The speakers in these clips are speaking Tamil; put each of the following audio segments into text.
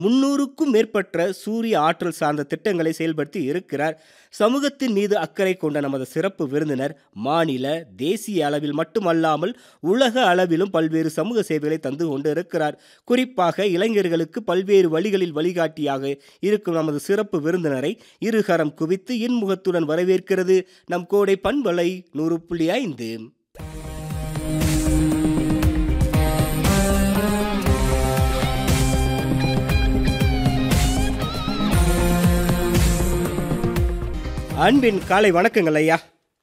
300க்கும் மேற்பட்ட சூரிய ஆற்றல் சார்ந்த திட்டங்களை செயல்படுத்தி இருக்கிறார். சமூகத்தின் மீது அக்கறை கொண்ட நமது சிறப்பு விருந்தினர், மாநில, தேசிய அளவில் மட்டுமல்லாமல் உலக அளவிலும் பல்வேறு சமூக சேவைகளை தந்து கொண்டிருக்கிறார். குறிப்பாக இளைஞர்களுக்கு பல்வேறு வழிகளில் வழிகாட்டியாக இருக்கும் நமது சிறப்பு விருந்தினரை இருகரம் குவித்து இன்முகத்துடன் வரவேற்கிறது நம் கோடை பண்பலை 100.5. அன்பின் காலை வணக்கங்கள் ஐயா.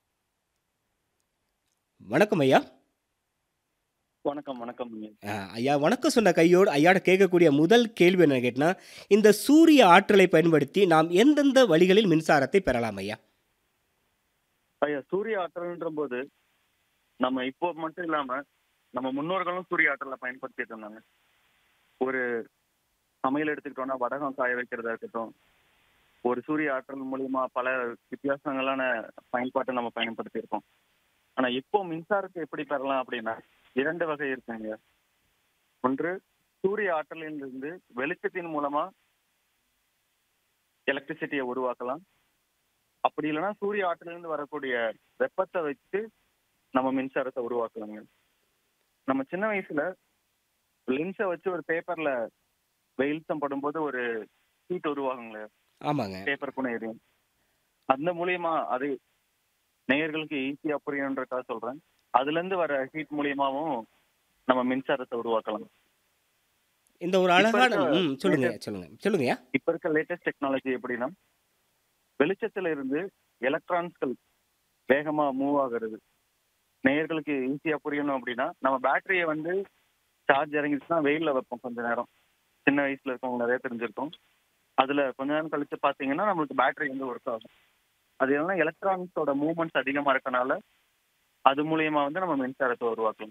வணக்கம் ஐயா. வணக்கம், வணக்கம். ஆ, ஐயா வணக்கம் சொன்ன கையோடு ஐயாட்ட கேட்கக்கூடிய முதல் கேள்வி என்ன கேட்டனா, இந்த சூரிய ஆற்றலை பயன்படுத்தி நாம் எந்தெந்த வழிகளில் மின்சாரத்தை பெறலாம் ஐயா? ஐயா சூரிய ஆற்றல்ன்றபோது, நம்ம இப்போ மட்டும் இல்லாம, நம்ம முன்னோர்களும் சூரிய ஆற்றல பயன்படுத்திட்டு இருந்தாங்க. ஒரு சமையல் எடுத்துக்கிட்டோம்னா, வடகம் காய வைக்கிறதா இருக்கட்டும், ஒரு சூரிய ஆற்றல் மூலியமா பல வித்தியாசங்களான பயன்பாட்ட நம்ம பயன்படுத்தியிருக்கோம். ஆனா இப்போ மின்சாரத்தை எப்படி பெறலாம் அப்படின்னா, 2 வகை இருக்குங்க. ஒன்று சூரிய ஆற்றலிலிருந்து வெளிச்சத்தின் மூலமா எலக்ட்ரிசிட்டிய உருவாக்கலாம். அப்படி இல்லன்னா சூரிய ஆற்றலிலிருந்து வரக்கூடிய வெப்பத்த வச்சு நம்ம மின்சாரத்த உருவாக்கலாங்க. நம்ம சின்ன வயசுல லென்ஸ வச்சு ஒரு பேப்பர்ல வெளிச்சம் படும்போது ஒரு ஹீட் உருவாகுங்களே. ஆமாங்க. பேப்பருக்குன்னு எரியும். அந்த மூலியமா அது நேயர்களுக்கு ஈஸியா புரியணுன்றதுக்காக சொல்றேன். அதுலேருந்து வர ஹீட் மூலியமாவும் நம்ம மின்சாரத்த உருவாக்கலாம். இந்த ஒரு இப்ப அழகான இருக்க ம் சொல்லுங்க, லேட்டஸ்ட் சொல்லுங்க. சொல்லுங்கய்யா. இப்ப இருக்க லேட்டஸ்ட் டெக்னாலஜி எப்படின்னா, வெளிச்சத்துல இருந்து எலக்ட்ரான்ஸ்கள் வேகமா மூவ் ஆகுறது. நேயர்களுக்கு ஈஸியா புரியணும் அப்படின்னா, நம்ம பேட்டரிய வந்து சார்ஜ் இறங்கிடுச்சுன்னா வெயில்ல வைப்போம் கொஞ்ச நேரம். சின்ன வயசுல இருக்கவங்க நெறைய தெரிஞ்சிருக்கும். அதுல கொஞ்ச நேரம் கழிச்சு பார்த்தீங்கன்னா, நம்மளுக்கு பேட்டரி வந்து ஒர்க் ஆகும். அது என்னன்னா எலக்ட்ரான்ஸோட மூவ்மெண்ட்ஸ் அதிகமா இருக்கனால, அது மூலியமா வந்து நம்ம மின்சாரத்த உருவாக்கலாம்.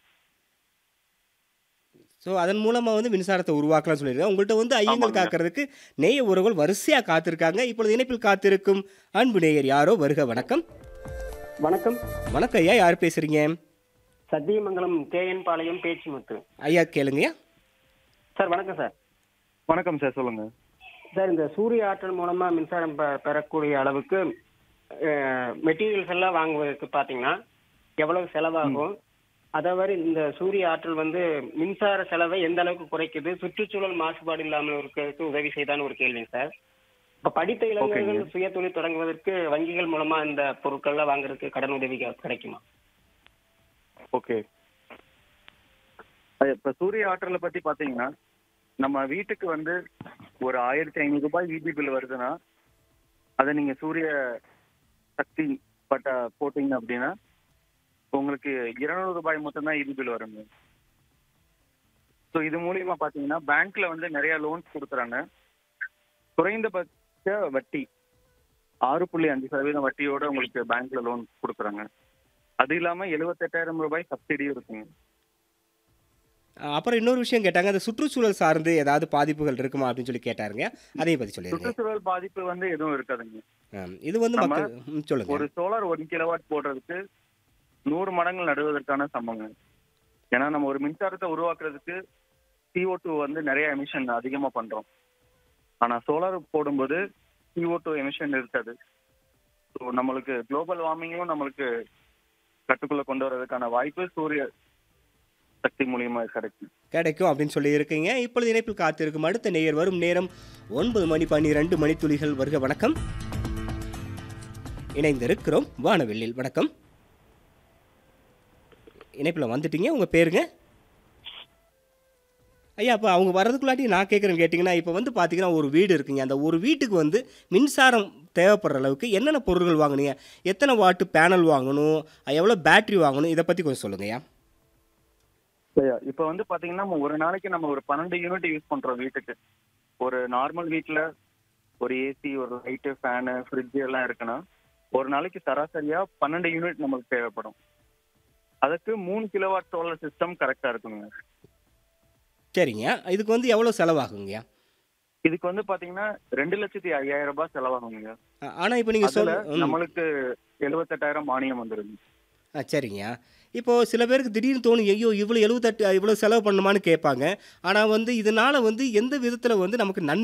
ஸோ அதன் மூலமா வந்து மின்சாரத்தை உருவாக்கலாம்னு சொல்லியிருக்காங்க. உங்கள்ட்ட வந்து ஐயங்கள் ஆமாங்க. காக்கிறதுக்கு நேய உறவுகள் வரிசையா காத்திருக்காங்க. இப்பொழுது இணைப்பில் காத்திருக்கும் அன்பு நேயர் யாரோ வருக வணக்கம். வணக்கம் வணக்கம் ஐயா. யார் பேசுறீங்க? சத்தியமங்கலம் கேஎன் பாளையம் பேச்சிமுத்து ஐயா கேளுங்கய்யா. சார் வணக்கம் சார் வணக்கம் சார் சொல்லுங்க. சார் இந்த சூரிய ஆற்றல் மூலமா மின்சாரம் பெ- பெறக்கூடிய அளவுக்கு மெட்டீரியல்ஸ் எல்லாம் வாங்குவதற்கு பார்த்தீங்கன்னா எவ்வளவு செலவாகும் அதே மாதிரி இந்த சூரிய ஆற்றல் வந்து மின்சார செலவை எந்த அளவுக்கு குறைக்குது சுற்றுச்சூழல் மாசுபாடு இல்லாமல் இருக்கிறதுக்கு உதவி செய்தான்னு ஒரு கேள்விங்க சார் இப்ப படித்த இளைஞர்கள் ஓகேங்க. சுய தொழில் தொடங்குவதற்கு வங்கிகள் மூலமா இந்த பொருட்கள்லாம் வாங்குறதுக்கு கடன் உதவி கிடைக்குமா ஓகே. அது இப்ப சூரிய ஆற்றலை பத்தி பாத்தீங்கன்னா, நம்ம வீட்டுக்கு வந்து ஒரு 1500 ரூபாய் ஈபி பில் வருதுன்னா, அத நீங்க சூரிய சக்தி பட்ட போட்டீங்க அப்படின்னா, உங்களுக்கு 200 ரூபாய் மட்டும் தான் ஈபி பில் வருங்க. ஸோ இது மூலியமா பாத்தீங்கன்னா, பேங்க்ல வந்து நிறைய லோன்ஸ் கொடுக்குறாங்க. குறைந்தபட்ச வட்டி 6.5% வட்டியோட உங்களுக்கு பேங்க்ல லோன் கொடுக்குறாங்க. அது இல்லாம 78,000 ரூபாய் சப்சிடியும் இருக்குங்க. அ அப்புறம் இன்னொரு விஷயம் கேட்டாங்க. அந்த சுற்றுச்சூழல் சார்ந்து ஏதாவது பாதிப்புகள் இருக்குமா அப்படின்னு சொல்லி கேட்டாருங்க. அதையும் பத்தி சொல்லிருங்க. சுற்றுச்சூழல் பாதிப்பு வந்து எதுவும் இருக்காதுங்க. ஆம். இது வந்து நம்ம மக்கள் ம் சொல்லுங்க. ஒரு சோலார் 1 கிலோவாட் போடுறதுக்கு 100 மடங்கு நடுவதற்கான சமங்க. ஏன்னா நம்ம ஒரு மின்சாரத்தை உருவாக்குறதுக்கு CO2 வந்து நிறைய எமிஷன் அதிகமா பண்றோம். ஆனா சோலார் போடும்போது CO2 எமிஷன் இருக்காது. ஸோ நம்மளுக்கு குளோபல் வார்மிங்கும் நம்மளுக்கு கட்டுக்குள்ள கொண்டு வரதுக்கான வாய்ப்பு சூரிய சக்தி மூலியமா கிடைக்கும். கிடைக்கும் அப்படின்னு சொல்லி இருக்கீங்க. இப்பொழுது இணைப்பில் காத்திருக்கும் அடுத்த நேயர் வரும் நேரம் 9 மணி 12 மணித்துளிகள் வருக வணக்கம். இணைந்திருக்கிறோம் வானவில்லில் வணக்கம். இணைப்பில் வந்துட்டீங்க. உங்க பேருங்க? ஐயா அப்ப அவங்க வர்றதுக்குள்ளாட்டி நான் கேட்குறேன்னு கேட்டிங்கன்னா, இப்போ வந்து பார்த்தீங்கன்னா ஒரு வீடு இருக்குங்க. அந்த ஒரு வீட்டுக்கு வந்து மின்சாரம் தேவைப்படுற அளவுக்கு என்னென்ன பொருட்கள் வாங்குனீங்க? எத்தனை வாட் பேனல் வாங்கணும்? எவ்வளோ பேட்டரி வாங்கணும்? இத பத்தி கொஞ்சம் சொல்லுங்கய்யா. சரியா இப்ப வந்து பாத்தீங்கன்னா நம்ம ஒரு நாளைக்கு நம்ம ஒரு 12 யூனிட் யூஸ் பண்றோம் வீட்டுக்கு. ஒரு நார்மல் வீட்ல ஒரு ஏசி, ஒரு லைட்டு, ஃபேனு, ஃப்ரிட்ஜ் எல்லாம் இருக்குன்னா, ஒரு நாளைக்கு சராசரியா 12 யூனிட் நமக்கு தேவைப்படும். அதுக்கு 3 கிலோவாட் சோலார் சிஸ்டம் கரெக்டா இருக்குங்க. சரிங்க. இதுக்கு வந்து எவ்வளோ செலவாகுங்கய்யா? இதுக்கு வந்து பாத்தீங்கன்னா 2,50,000 ரூபாய் செலவாகுங்க. அ ஆனா இப்போ நீங்க அதுல சொல் ம். நம்மளுக்கு 78,000 மானியம் வந்துருங்க. ஆ சரிங்கய்யா. இப்போ சில பேருக்கு திடீர்னு தோணும், ஐயோ! இவ்வளோ 78 இவ்வளோ செலவு பண்ணணுமான்னு கேட்பாங்க. ஆனா வந்து இதனால வந்து எந்த விதத்தில வந்து நமக்கு நன்மை